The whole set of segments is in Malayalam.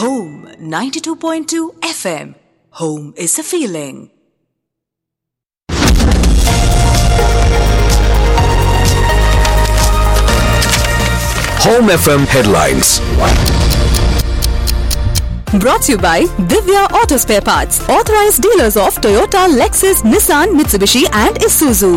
Home 92.2 FM. Home is a feeling. Home FM headlines. Brought to you by Divya Auto Spare Parts, authorized dealers of Toyota, Lexus, Nissan, Mitsubishi, and Isuzu.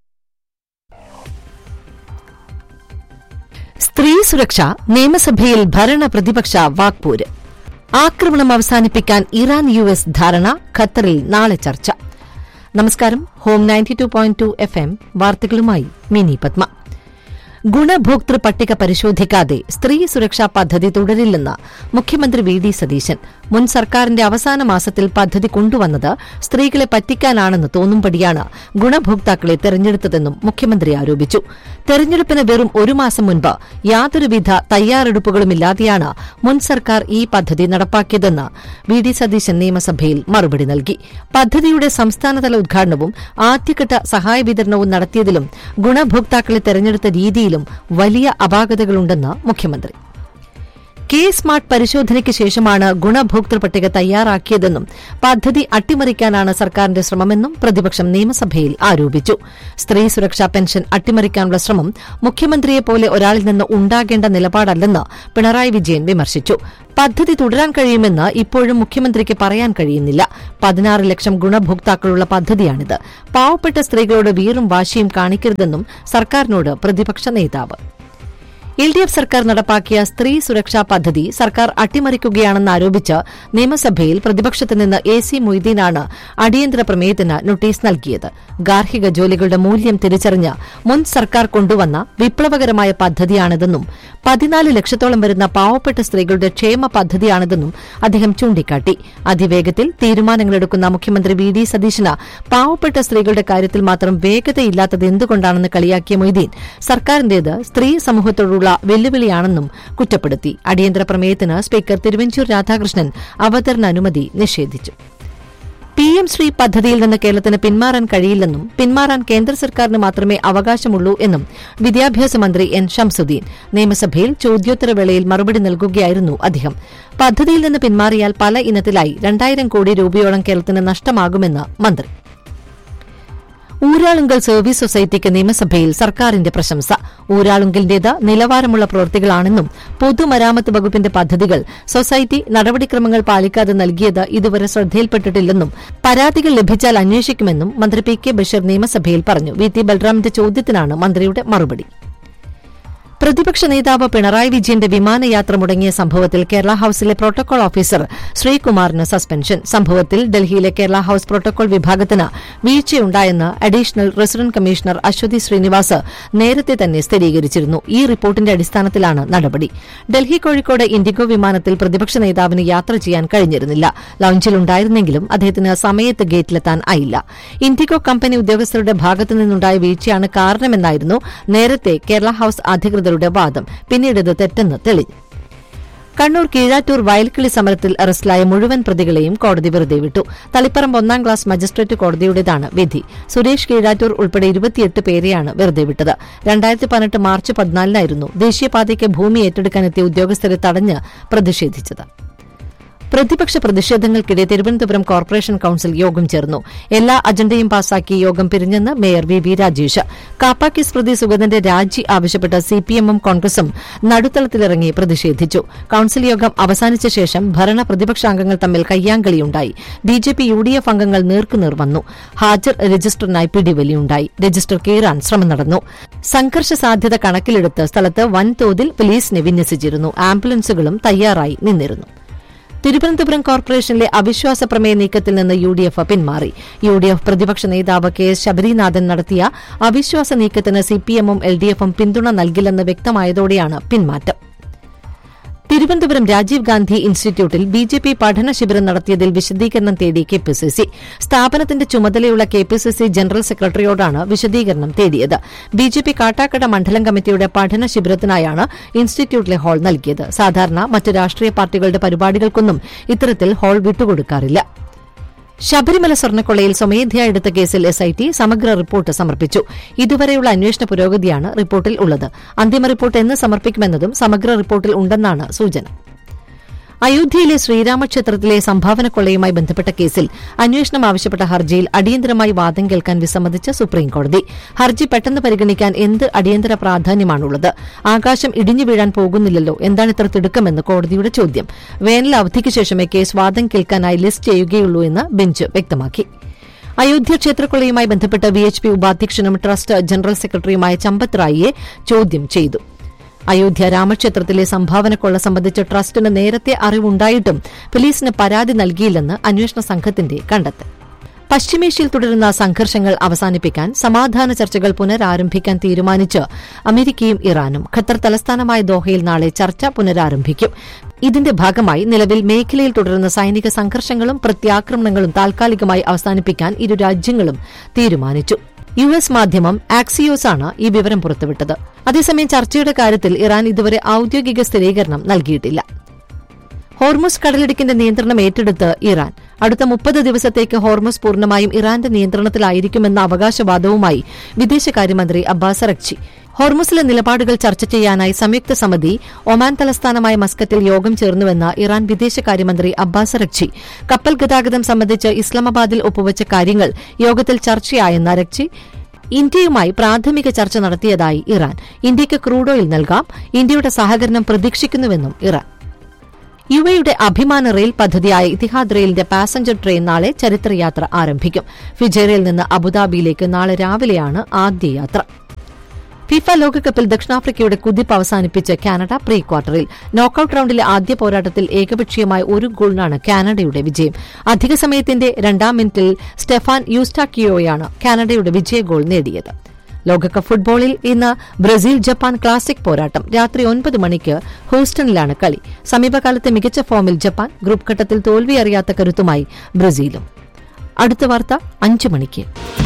സ്ത്രീ സുരക്ഷ നിയമസഭയിൽ ഭരണ പ്രതിപക്ഷ വാക്പോര് ആക്രമണം അവസാനിപ്പിക്കാൻ ഇറാൻ യു എസ് ധാരണ ഖത്തറിൽ നാളെ ചർച്ച നമസ്കാരം home ninety two point two F M വാർത്തകളുമായി മിനി പത്മ ഗുണഭോക്തൃ പട്ടിക പരിശോധിക്കാതെ സ്ത്രീ സുരക്ഷാ പദ്ധതി തുടരില്ലെന്ന് മുഖ്യമന്ത്രി വി ഡി സതീശൻ മുൻ സർക്കാരിന്റെ അവസാന മാസത്തിൽ പദ്ധതി കൊണ്ടുവന്നത് സ്ത്രീകളെ പറ്റിക്കാനാണെന്ന് തോന്നുംപടിയാണ് ഗുണഭോക്താക്കളെ തെരഞ്ഞെടുത്തതെന്നും മുഖ്യമന്ത്രി ആരോപിച്ചു തെരഞ്ഞെടുപ്പിന് വെറും ഒരു മാസം മുൻപ് യാതൊരുവിധ തയ്യാറെടുപ്പുകളുമില്ലാതെയാണ് മുൻ സർക്കാർ ഈ പദ്ധതി നടപ്പാക്കിയതെന്ന് വി ഡി സതീശൻ നിയമസഭയിൽ മറുപടി നൽകി പദ്ധതിയുടെ സംസ്ഥാനതല ഉദ്ഘാടനവും ആദ്യഘട്ട സഹായ വിതരണവും നടത്തിയതിലും ഗുണഭോക്താക്കളെ തെരഞ്ഞെടുത്ത രീതിയിലും വലിയ അപാകതകളുണ്ടെന്ന് മുഖ്യമന്ത്രി കെ സ്മാർട്ട് പരിശോധനയ്ക്ക് ശേഷമാണ് ഗുണഭോക്തൃ പട്ടിക തയ്യാറാക്കിയതെന്നും പദ്ധതി അട്ടിമറിക്കാനാണ് സർക്കാരിന്റെ ശ്രമമെന്നും പ്രതിപക്ഷം നിയമസഭയിൽ ആരോപിച്ചു സ്ത്രീ സുരക്ഷാ പെൻഷൻ അട്ടിമറിക്കാനുള്ള ശ്രമം മുഖ്യമന്ത്രിയെപ്പോലെ ഒരാളിൽ നിന്ന് ഉണ്ടാകേണ്ട നിലപാടല്ലെന്ന് പിണറായി വിജയൻ വിമർശിച്ചു പദ്ധതി തുടരാൻ കഴിയുമെന്ന് ഇപ്പോഴും മുഖ്യമന്ത്രിക്ക് പറയാൻ കഴിയുന്നില്ല പതിനാറ് ലക്ഷം ഗുണഭോക്താക്കളുള്ള പദ്ധതിയാണിത് പാവപ്പെട്ട സ്ത്രീകളോട് വീറും വാശിയും കാണിക്കരുതെന്നും സർക്കാരിനോട് പ്രതിപക്ഷ നേതാവ് എൽ ഡി എഫ് സർക്കാർ നടപ്പാക്കിയ സ്ത്രീ സുരക്ഷാ പദ്ധതി സർക്കാർ അട്ടിമറിക്കുകയാണെന്ന് ആരോപിച്ച് നിയമസഭയിൽ പ്രതിപക്ഷത്ത് നിന്ന് എ സി മൊയ്തീനാണ് അടിയന്തര പ്രമേയത്തിന് നോട്ടീസ് നൽകിയത് ഗാർഹിക ജോലികളുടെ മൂല്യം തിരിച്ചറിഞ്ഞ് മുൻ സർക്കാർ കൊണ്ടുവന്ന വിപ്ലവകരമായ പദ്ധതിയാണിതെന്നും പതിനാല് ലക്ഷത്തോളം വരുന്ന പാവപ്പെട്ട സ്ത്രീകളുടെ ക്ഷേമ പദ്ധതിയാണിതെന്നും അദ്ദേഹം ചൂണ്ടിക്കാട്ടി അതിവേഗത്തിൽ തീരുമാനങ്ങളെടുക്കുന്ന മുഖ്യമന്ത്രി വി ഡി സതീശന് പാവപ്പെട്ട സ്ത്രീകളുടെ കാര്യത്തിൽ മാത്രം വേഗതയില്ലാത്തത് എന്തുകൊണ്ടാണെന്ന് കളിയാക്കിയ മൊയ്തീൻ സർക്കാരിന്റേത് സ്ത്രീ സമൂഹത്തോടുള്ള വെല്ലുവിളിയാണെന്നും കുറ്റപ്പെടുത്തി അടിയന്തര പ്രമേയത്തിന് സ്പീക്കർ തിരുവഞ്ചൂർ രാധാകൃഷ്ണൻ അവതരണാനുമതി നിഷേധിച്ചു പി എം ശ്രീ പദ്ധതിയിൽ നിന്ന് കേരളത്തിന് പിന്മാറാൻ കഴിയില്ലെന്നും പിന്മാറാൻ കേന്ദ്ര സർക്കാരിന് മാത്രമേ അവകാശമുള്ളൂ എന്നും വിദ്യാഭ്യാസ മന്ത്രി എൻ ഷംസുദ്ദീൻ നിയമസഭയിൽ ചോദ്യോത്തരവേളയിൽ മറുപടി നൽകുകയായിരുന്നു അദ്ദേഹം പദ്ധതിയിൽ നിന്ന് പിന്മാറിയാൽ പല ഇനത്തിലായി രണ്ടായിരം കോടി രൂപയോളം കേരളത്തിന് നഷ്ടമാകുമെന്ന് മന്ത്രി ഊരാളുങ്കൽ സർവീസ് സൊസൈറ്റിക്ക് നിയമസഭയിൽ സർക്കാരിന്റെ പ്രശംസ ഊരാളുങ്കലിന്റേത് നിലവാരമുള്ള പ്രവൃത്തികളാണെന്നും പൊതുമരാമത്ത് വകുപ്പിന്റെ പദ്ധതികൾ സൊസൈറ്റി നടപടിക്രമങ്ങൾ പാലിക്കാതെ നൽകിയത് ഇതുവരെ ശ്രദ്ധയിൽപ്പെട്ടിട്ടില്ലെന്നും പരാതികൾ ലഭിച്ചാൽ അന്വേഷിക്കുമെന്നും മന്ത്രി പി കെ ബഷീർ നിയമസഭയിൽ പറഞ്ഞു വി ടി ബൽറാമിന്റെ ചോദ്യത്തിനാണ് മന്ത്രിയുടെ മറുപടി പ്രതിപക്ഷ നേതാവ് പിണറായി വിജയന്റെ വിമാനയാത്ര മുടങ്ങിയ സംഭവത്തിൽ കേരള ഹൌസിലെ പ്രോട്ടോകോൾ ഓഫീസർ ശ്രീകുമാറിന് സസ്പെൻഷൻ സംഭവത്തിൽ ഡൽഹിയിലെ കേരള ഹൌസ് പ്രോട്ടോകോൾ വിഭാഗത്തിന് വീഴ്ചയുണ്ടായെന്ന് additional resident commissioner Aswathy Srinivas നേരത്തെ തന്നെ സ്ഥിരീകരിച്ചിരുന്നു ഈ റിപ്പോർട്ടിന്റെ അടിസ്ഥാനത്തിലാണ് നടപടി ഡൽഹി കോഴിക്കോട് ഇൻഡിഗോ വിമാനത്തിൽ പ്രതിപക്ഷ നേതാവിന് യാത്ര ചെയ്യാൻ കഴിഞ്ഞിരുന്നില്ല ലൌഞ്ചിലുണ്ടായിരുന്നെങ്കിലും അദ്ദേഹത്തിന് സമയത്ത് ഗേറ്റിലെത്താൻ ആയില്ല ഇൻഡിഗോ കമ്പനി ഉദ്യോഗസ്ഥരുടെ ഭാഗത്തു നിന്നുണ്ടായ വീഴ്ചയാണ് കാരണമെന്നായിരുന്നു നേരത്തെ കേരള ഹൌസ് അധികൃതരുടെ വാദം പിന്നീട് ഇത് തെറ്റെന്ന് തെളിഞ്ഞു കണ്ണൂർ കീഴാറ്റൂർ വയൽക്കിളി സമരത്തിൽ അറസ്റ്റിലായ മുഴുവൻ പ്രതികളെയും കോടതി വെറുതെ വിട്ടു തളിപ്പറമ്പ് ഒന്നാം ക്ലാസ് മജിസ്ട്രേറ്റ് കോടതിയുടേതാണ് വിധി സുരേഷ് കീഴാറ്റൂർ ഉൾപ്പെടെ ഇരുപത്തിയെട്ട് പേരെയാണ് വെറുതെ വിട്ടത് രണ്ടായിരത്തി പതിനെട്ട് മാർച്ച് പതിനാലിനായിരുന്നു ദേശീയപാതയ്ക്ക് ഭൂമി ഏറ്റെടുക്കാനെത്തിയ ഉദ്യോഗസ്ഥരെ തടഞ്ഞ് പ്രതിഷേധിച്ചത് പ്രതിപക്ഷ പ്രതിഷേധങ്ങൾക്കിടെ തിരുവനന്തപുരം കോർപ്പറേഷൻ കൌൺസിൽ യോഗം ചേർന്നു എല്ലാ അജണ്ടയും പാസാക്കി യോഗം പിരിഞ്ഞെന്ന് മേയർ വി വി രാജേഷ് കാപ്പാക്കേസ് പ്രതി സുഗതന്റെ രാജി ആവശ്യപ്പെട്ട് സിപിഎമ്മും കോൺഗ്രസും നടുത്തളത്തിലിറങ്ങി പ്രതിഷേധിച്ചു കൌൺസിൽ യോഗം അവസാനിച്ച ശേഷം ഭരണ പ്രതിപക്ഷാംഗങ്ങൾ തമ്മിൽ കയ്യാങ്കളിയുണ്ടായി ബിജെപി യു ഡി എഫ് അംഗങ്ങൾ നേർക്കുനേർ വന്നു ഹാജർ രജിസ്റ്ററിനായി പിടിവലിയുണ്ടായി രജിസ്റ്റർ കീറാൻ ശ്രമം നടന്നു സംഘർഷ സാധ്യത കണക്കിലെടുത്ത് സ്ഥലത്ത് വൻതോതിൽ പോലീസിനെ വിന്യസിച്ചിരുന്നു ആംബുലൻസുകളും തയ്യാറായി നിന്നിരുന്നു തിരുവനന്തപുരം കോർപ്പറേഷനിലെ അവിശ്വാസ പ്രമേയ നീക്കത്തിൽ നിന്ന് യു ഡി എഫ് പിന്മാറി യു ഡി എഫ് പ്രതിപക്ഷ നേതാവ് കെ എസ് ശബരിനാഥൻ നടത്തിയ അവിശ്വാസ നീക്കത്തിന് സിപിഎമ്മും എൽ ഡി എഫും പിന്തുണ നൽകില്ലെന്ന് വ്യക്തമായതോടെയാണ് പിന്മാറ്റം തിരുവനന്തപുരം രാജീവ് ഗാന്ധി ഇൻസ്റ്റിറ്റ്യൂട്ടിൽ ബി ജെ പി പഠന ശിബിരം നടത്തിയതിൽ വിശദീകരണം തേടി കെ പി സി സി സ്ഥാപനത്തിന്റെ ചുമതലയുള്ള K P C C general സെക്രട്ടറിയോടാണ് വിശദീകരണം തേടിയത് ബി ജെ പി കാട്ടാക്കട മണ്ഡലം കമ്മിറ്റിയുടെ പഠന ശിബിരത്തിനായാണ് ഇൻസ്റ്റിറ്റ്യൂട്ടിലെ ഹാൾ നൽകിയത് സാധാരണ മറ്റ് രാഷ്ട്രീയ പാർട്ടികളുടെ പരിപാടികൾക്കൊന്നും ഇത്തരത്തിൽ ഹാൾ വിട്ടുകൊടുക്കാറില്ല ശബരിമല സ്വർണ്ണക്കൊള്ളയിൽ സ്വമേധയാ എടുത്ത കേസിൽ എസ്ഐടി സമഗ്ര റിപ്പോർട്ട് സമർപ്പിച്ചു ഇതുവരെയുള്ള അന്വേഷണ പുരോഗതിയാണ് റിപ്പോർട്ടിൽ ഉള്ളത് അന്തിമ റിപ്പോർട്ട് എന്ന് സമർപ്പിക്കുമെന്നതും സമഗ്ര റിപ്പോർട്ടിൽ ഉണ്ടെന്നാണ് സൂചന അയോധ്യയിലെ ശ്രീരാമക്ഷേത്രത്തിലെ സംഭാവന കൊള്ളയുമായി ബന്ധപ്പെട്ട കേസിൽ അന്വേഷണം ആവശ്യപ്പെട്ട ഹർജിയിൽ അടിയന്തരമായി വാദം കേൾക്കാൻ വിസമ്മതിച്ച സുപ്രീംകോടതി ഹർജി പെട്ടെന്ന് പരിഗണിക്കാൻ എന്ത് അടിയന്തര പ്രാധാന്യമാണുള്ളത് ആകാശം ഇടിഞ്ഞു വീഴാൻ പോകുന്നില്ലല്ലോ എന്താണ് ഇത്ര തിടുക്കമെന്ന് കോടതിയുടെ ചോദ്യം വേനൽ അവധിക്ക് ശേഷമേ കേസ് വാദം കേൾക്കാനായി ലിസ്റ്റ് ചെയ്യുകയുള്ളൂ എന്ന് ബെഞ്ച് വ്യക്തമാക്കി അയോധ്യ ക്ഷേത്രക്കൊള്ളയുമായി ബന്ധപ്പെട്ട് വി എച്ച് പി ഉപാധ്യക്ഷനും ട്രസ്റ്റ് ജനറൽ സെക്രട്ടറിയുമായ ചമ്പത് റായിയെ ചോദ്യം ചെയ്തു അയോധ്യ രാമക്ഷേത്രത്തിലെ സംഭാവന കൊള്ള സംബന്ധിച്ച് ട്രസ്റ്റിന് നേരത്തെ അറിവുണ്ടായിട്ടും പോലീസിന് പരാതി നൽകിയില്ലെന്ന് അന്വേഷണ സംഘത്തിന്റെ കണ്ടെത്തൽ പശ്ചിമേഷ്യയിൽ തുടരുന്ന സംഘർഷങ്ങൾ അവസാനിപ്പിക്കാൻ സമാധാന ചർച്ചകൾ പുനരാരംഭിക്കാൻ തീരുമാനിച്ച് അമേരിക്കയും ഇറാനും ഖത്തർ തലസ്ഥാനമായ ദോഹയിൽ നാളെ ചർച്ച പുനരാരംഭിക്കും ഇതിന്റെ ഭാഗമായി നിലവിൽ മേഖലയിൽ തുടരുന്ന സൈനിക സംഘർഷങ്ങളും പ്രത്യാക്രമണങ്ങളും താൽക്കാലികമായി അവസാനിപ്പിക്കാൻ ഇരു രാജ്യങ്ങളും തീരുമാനിച്ചു യു എസ് മാധ്യമം ആക്സിയോസ് ആണ് ഈ വിവരം പുറത്തുവിട്ടത് അതേസമയം ചർച്ചയുടെ കാര്യത്തിൽ ഇറാൻ ഇതുവരെ ഔദ്യോഗിക സ്ഥിരീകരണം നൽകിയിട്ടില്ല ഹോർമുസ് കടലിടുക്കിന്റെ നിയന്ത്രണം ഏറ്റെടുത്ത് ഇറാൻ അടുത്ത മുപ്പത് ദിവസത്തേക്ക് ഹോർമുസ് പൂർണ്ണമായും ഇറാന്റെ നിയന്ത്രണത്തിലായിരിക്കുമെന്ന അവകാശവാദവുമായി വിദേശകാര്യമന്ത്രി അബ്ബാസ് അറക്ചി ഹോർമുസിലെ നിലപാടുകൾ ചർച്ച ചെയ്യാനായി സംയുക്ത സമിതി ഒമാൻ തലസ്ഥാനമായ മസ്കറ്റിൽ യോഗം ചേർന്നുവെന്ന് ഇറാൻ വിദേശകാര്യമന്ത്രി അബ്ബാസ് അറക്ചി കപ്പൽ ഗതാഗതം സംബന്ധിച്ച് ഇസ്ലാമാബാദിൽ ഒപ്പുവച്ച കാര്യങ്ങൾ യോഗത്തിൽ ചർച്ചയായെന്ന് അറക്ചി ഇന്ത്യയുമായി പ്രാഥമിക ചർച്ച നടത്തിയതായി ഇറാൻ ഇന്ത്യയ്ക്ക് ക്രൂഡ് ഓയിൽ നൽകാം ഇന്ത്യയുടെ സഹകരണം പ്രതീക്ഷിക്കുന്നുവെന്നും ഇറാൻ യു എയുടെ അഭിമാന റെയിൽ പദ്ധതിയായ ഇത്തിഹാദ് റെയിലിന്റെ പാസഞ്ചർ ട്രെയിൻ നാളെ ചരിത്രയാത്ര ആരംഭിക്കും ഫിജേറയിൽ നിന്ന് അബുദാബിയിലേക്ക് നാളെ രാവിലെയാണ് ആദ്യ യാത്ര ഫിഫ ലോകകപ്പിൽ ദക്ഷിണാഫ്രിക്കയുടെ കുതിപ്പ് അവസാനിപ്പിച്ച് കാനഡ പ്രീ ക്വാർട്ടറിൽ നോക്കൌട്ട് റൌണ്ടിലെ ആദ്യ പോരാട്ടത്തിൽ ഏകപക്ഷീയമായ ഒരു ഗോളിനാണ് കാനഡയുടെ വിജയം അധിക സമയത്തിന്റെ രണ്ടാം മിനിറ്റിൽ സ്റ്റെഫാൻ യൂസ്റ്റാക്കിയോയാണ് കാനഡയുടെ വിജയ ഗോൾ നേടിയത് ലോകകപ്പ് ഫുട്ബോളിൽ ഇന്ന് ബ്രസീൽ ജപ്പാൻ ക്ലാസിക് പോരാട്ടം രാത്രി ഒൻപത് മണിക്ക് ഹൂസ്റ്റണിലാണ് കളി സമീപകാലത്തെ മികച്ച ഫോമിൽ ജപ്പാൻ ഗ്രൂപ്പ് ഘട്ടത്തിൽ തോൽവി അറിയാത്ത കരുത്തുമായി ബ്രസീലും അടുത്ത വാർത്ത അഞ്ചു മണിക്ക്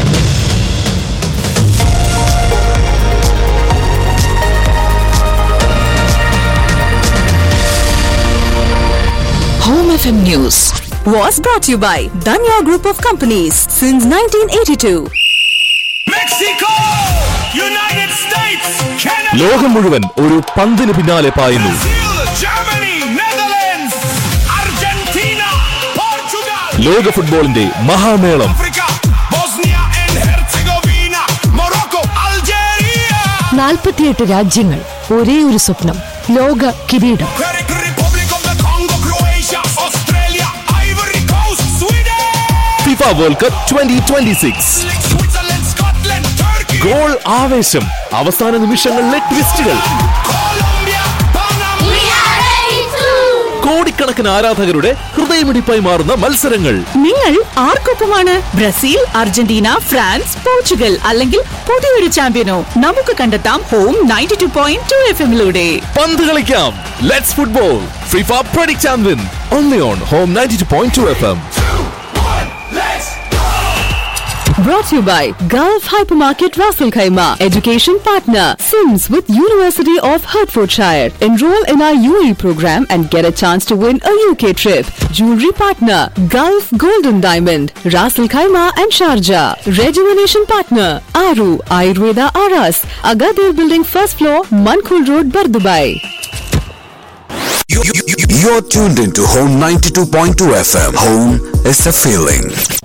Home FM News was brought to you by Danya Group of Companies since 1982. Mexico! United States, Canada, ലോകം മുഴുവൻ ഒരു പന്തിന് പിന്നാലെ പായുന്നു Brazil, Germany, Netherlands, Argentina, Portugal, ലോക ഫുട്ബോളിന്റെ മഹാമേളം Africa, Bosnia and Herzegovina, Morocco, Algeria, നാൽപ്പത്തിയെട്ട് രാജ്യങ്ങൾ ഒരേ ഒരു സ്വപ്നം ലോക കിരീടം Czech Republic of the Congo, Croatia, Australia, Ivory Coast, Sweden, FIFA world cup twenty twenty six Switzerland, Scotland, Turkey, goal ആവേശം അവസാന നിമിഷങ്ങളിലെ ട്വിസ്റ്റുകൾ Colombia, Panama, കോടിക്കണക്കിന് ആരാധകരുടെ ഹൃദയമിടിപ്പായി മാറുന്ന മത്സരങ്ങൾ നിങ്ങൾ ആർക്കൊപ്പമാണ് ബ്രസീൽ അർജന്റീന ഫ്രാൻസ് പോർച്ചുഗൽ അല്ലെങ്കിൽ പുതിയൊരു ചാമ്പ്യനോ നമുക്ക് കണ്ടെത്താം home ninety two point two F എമ്മിലൂടെ പന്ത് കളിക്കാം let's football FIFA predict and win only on home ninety two point two F M let's Brought to you by Gulf Hypermarket Raffle Khaima, education partner, Sims with University of Hertfordshire. Enroll in our UAE program and get a chance to win a UK trip. Jewelry partner, Gulf Golden Diamond, Raffle Khaima and Sharjah. Rejuvenation partner, Aru Ayurveda Aras, Agadir Building first floor, Mankul Road, Bardubai. You're tuned into Home 92.2 FM. Home is a feeling.